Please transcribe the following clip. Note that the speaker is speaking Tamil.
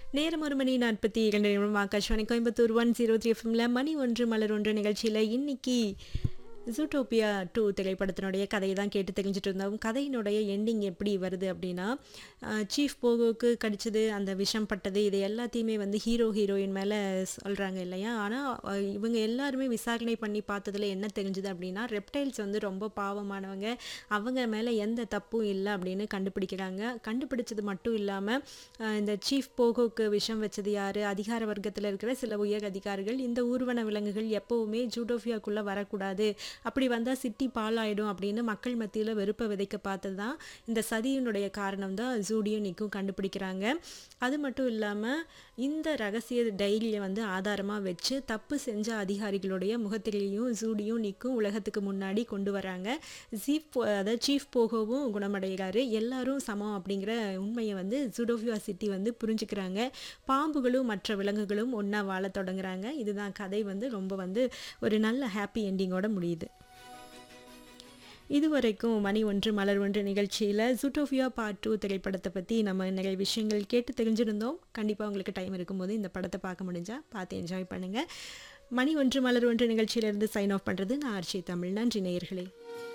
நேரம் ஒரு மணி நாற்பத்தி இரண்டு நிமிடம் Akashvani Coimbatore one zero three எஃப்எம்ல மணி ஒன்று மலர் ஒன்று நிகழ்ச்சியில் இன்னைக்கு ஜூட்டோப்பியா டூ திரைப்படத்தினுடைய கதையை தான் கேட்டு தெரிஞ்சுட்டு இருந்தோம் கதையினுடைய எண்டிங் எப்படி வருது அப்படின்னா சீஃப் போகோவுக்கு கடிச்சது அந்த விஷம் பட்டது இது எல்லாத்தையுமே வந்து ஹீரோ ஹீரோயின் மேலே சொல்கிறாங்க இல்லையா ஆனால் இவங்க எல்லாருமே விசாரணை பண்ணி பார்த்ததுல என்ன தெரிஞ்சுது அப்படின்னா ரெப்டைல்ஸ் வந்து ரொம்ப பாவமானவங்க அவங்க மேலே எந்த தப்பும் இல்லை அப்படின்னு கண்டுபிடிக்கிறாங்க கண்டுபிடிச்சது மட்டும் இல்லாமல் இந்த சீஃப் போகோக்கு விஷம் வச்சது யார் அதிகார வர்க்கத்தில் இருக்கிற சில உயர் அதிகாரிகள் இந்த ஊர்வன விலங்குகள் எப்போவுமே ஜூடோஃபியாக்குள்ளே வரக்கூடாது அப்படி வந்தால் சிட்டி பாலாயிடும் அப்படின்னு மக்கள் மத்தியில் வெறுப்பை விதைக்க பார்த்தது தான் இந்த சதியினுடைய காரணம் தான் ஜூடியும் நிக்கும் கண்டுபிடிக்கிறாங்க அது மட்டும் இல்லாமல் இந்த ரகசிய டைரியை வந்து ஆதாரமாக வச்சு தப்பு செஞ்ச அதிகாரிகளுடைய முகத்திலேயும் ஜூடியும் நிக்கும் உலகத்துக்கு முன்னாடி கொண்டு வராங்க ஜீப் அதாவது சீஃப் போகவும் குணமடைகிறாரு எல்லாரும் சமம் அப்படிங்கிற உண்மையை வந்து ஜூடோஃபியா சிட்டி வந்து புரிஞ்சுக்கிறாங்க பாம்புகளும் மற்ற விலங்குகளும் ஒன்றா வாழ தொடங்குறாங்க இதுதான் கதை வந்து ரொம்ப வந்து ஒரு நல்ல ஹாப்பி எண்டிங்கோட முடியுது இதுவரைக்கும் மணி ஒன்று மலர் ஒன்று நிகழ்ச்சியில் ஜூட்டோஃபியா பார்ட் டூ திரைப்படத்தை பற்றி நம்ம நிறைய விஷயங்கள் கேட்டு தெரிஞ்சிருந்தோம் கண்டிப்பாக உங்களுக்கு டைம் இருக்கும்போது இந்த படத்தை பார்க்க முடிஞ்சால் பார்த்து என்ஜாய் பண்ணுங்கள் மணி ஒன்று மலர் ஒன்று நிகழ்ச்சியிலேருந்து சைன் ஆஃப் பண்ணுறது நான் ஆர்ச்சி தமிழ் நன்றி நேயர்களே